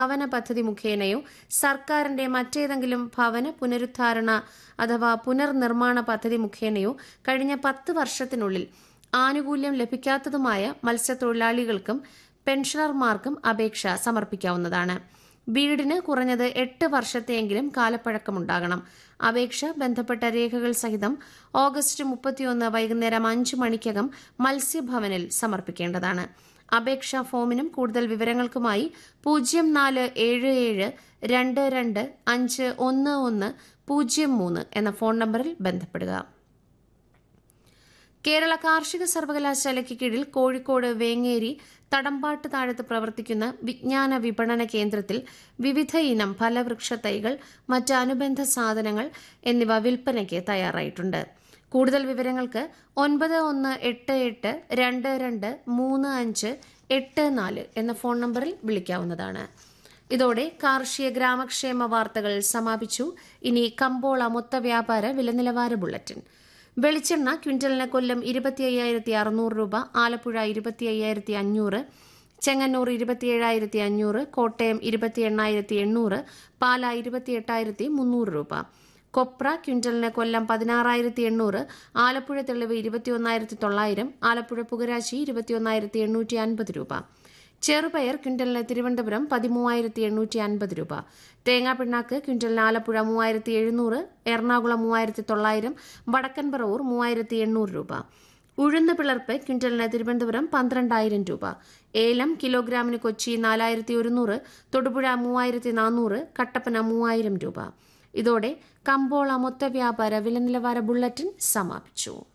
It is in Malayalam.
ഭവന പദ്ധതി മുഖേനയോ സർക്കാരിന്റെ മറ്റേതെങ്കിലും ഭവന പുനരുദ്ധാരണ അഥവാ പുനർനിർമ്മാണ പദ്ധതി മുഖേനയോ കഴിഞ്ഞ പത്ത് വർഷത്തിനുള്ളിൽ ആനുകൂല്യം ലഭിക്കാത്തതുമായ മത്സ്യത്തൊഴിലാളികൾക്കും പെൻഷനർമാർക്കും അപേക്ഷ സമർപ്പിക്കാവുന്നതാണ് വീടിന് കുറഞ്ഞത് എട്ട് വർഷത്തെയെങ്കിലും കാലപ്പഴക്കമുണ്ടാകണം അപേക്ഷ ബന്ധപ്പെട്ട രേഖകൾ സഹിതം ഓഗസ്റ്റ് മുപ്പത്തിയൊന്ന് വൈകുന്നേരം അഞ്ച് മണിക്കകം മത്സ്യഭവനിൽ സമർപ്പിക്കേണ്ടതാണ് അപേക്ഷാ ഫോമിനും കൂടുതൽ വിവരങ്ങൾക്കുമായി പൂജ്യം നാല് ഏഴ് ഏഴ് രണ്ട് രണ്ട് അഞ്ച് ഒന്ന് ഒന്ന് പൂജ്യം മൂന്ന് എന്ന ഫോൺ നമ്പറിൽ ബന്ധപ്പെടുക കേരള കാർഷിക സർവകലാശാലയ്ക്ക് കീഴിൽ കോഴിക്കോട് വേങ്ങേരി തടമ്പാട്ട് താഴത്ത് പ്രവർത്തിക്കുന്ന വിജ്ഞാന വിപണന കേന്ദ്രത്തിൽ വിവിധ ഇനം ഫലവൃക്ഷ തൈകൾ മറ്റ് അനുബന്ധ സാധനങ്ങൾ എന്നിവ വിൽപ്പനയ്ക്ക് തയ്യാറായിട്ടുണ്ട് കൂടുതൽ വിവരങ്ങൾക്ക് ഒൻപത് ഒന്ന് എട്ട് എട്ട് രണ്ട് രണ്ട് മൂന്ന് അഞ്ച് എട്ട് നാല് എന്ന ഫോൺ നമ്പറിൽ വിളിക്കാവുന്നതാണ് ഇതോടെ കാർഷിക ഗ്രാമക്ഷേമ വാർത്തകൾ സമാപിച്ചു ഇനി കമ്പോള മൊത്ത വ്യാപാര വിലനിലവാര ബുള്ളറ്റിൻ വെളിച്ചെണ്ണ ക്വിന്റലിന് കൊല്ലം ഇരുപത്തി അയ്യായിരത്തി അറുന്നൂറ് രൂപ ആലപ്പുഴ ഇരുപത്തി അയ്യായിരത്തി അഞ്ഞൂറ് ചെങ്ങന്നൂർ ഇരുപത്തിയേഴായിരത്തി അഞ്ഞൂറ് കോട്ടയം ഇരുപത്തി എണ്ണായിരത്തി എണ്ണൂറ് പാല ഇരുപത്തി എട്ടായിരത്തി മുന്നൂറ് രൂപ കൊപ്ര ക്വിന്റലിന് കൊല്ലം പതിനാറായിരത്തി എണ്ണൂറ് ആലപ്പുഴ തെളിവ് ഇരുപത്തിയൊന്നായിരത്തി തൊള്ളായിരം ആലപ്പുഴ പുകരാശി ഇരുപത്തിയൊന്നായിരത്തി എണ്ണൂറ്റി അൻപത് രൂപ ചെറുപയർ ക്വിന്റലിന് തിരുവനന്തപുരം പതിമൂവായിരത്തി എണ്ണൂറ്റി അൻപത് രൂപ തേങ്ങാ പിണ്ണാക്ക് ക്വിന്റലിന് ആലപ്പുഴ മൂവായിരത്തി എഴുന്നൂറ് എറണാകുളം മൂവായിരത്തി തൊള്ളായിരം വടക്കൻ പറവൂർ മൂവായിരത്തി എണ്ണൂറ് രൂപ ഉഴുന്ന് പിളർപ്പ് ക്വിന്റലിന് തിരുവനന്തപുരം പന്ത്രണ്ടായിരം രൂപ ഏലം കിലോഗ്രാമിന് കൊച്ചി നാലായിരത്തി ഒരുന്നൂറ് തൊടുപുഴ മൂവായിരത്തി നാനൂറ് കട്ടപ്പന മൂവായിരം രൂപ ഇതോടെ കമ്പോള മൊത്ത വ്യാപാര വില നിലവാര ബുള്ളറ്റിൻ സമാപിച്ചു